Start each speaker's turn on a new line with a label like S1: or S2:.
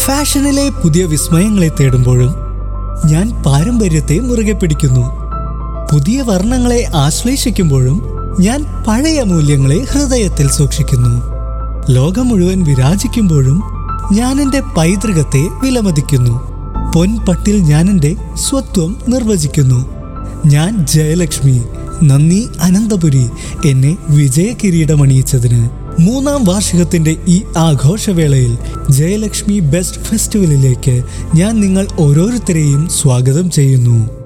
S1: ഫാഷനിലെ പുതിയ വിസ്മയങ്ങളെ തേടുമ്പോഴും ഞാൻ പാരമ്പര്യത്തെ മുറുകെ പിടിക്കുന്നു പുതിയ വർണ്ണങ്ങളെ ആശ്ലേഷിക്കുമ്പോഴും ഞാൻ പഴയ മൂല്യങ്ങളെ ഹൃദയത്തിൽ സൂക്ഷിക്കുന്നു ലോകം മുഴുവൻ വിരാജിക്കുമ്പോഴും ഞാൻ എൻ്റെ പൈതൃകത്തെ വിലമതിക്കുന്നു പൊൻപട്ടിൽ ഞാൻ എൻ്റെ സ്വത്വം നിർവചിക്കുന്നു ഞാൻ ജയലക്ഷ്മി നന്ദി അനന്തപുരി എന്നെ വിജയ കിരീടമണിയിച്ചതിന് മൂന്നാം വാർഷികത്തിന്റെ ഈ ആഘോഷവേളയിൽ ജയലക്ഷ്മി ബെസ്റ്റ് ഫെസ്റ്റിവലിലേക്ക് ഞാൻ നിങ്ങൾ ഓരോരുത്തരെയും സ്വാഗതം ചെയ്യുന്നു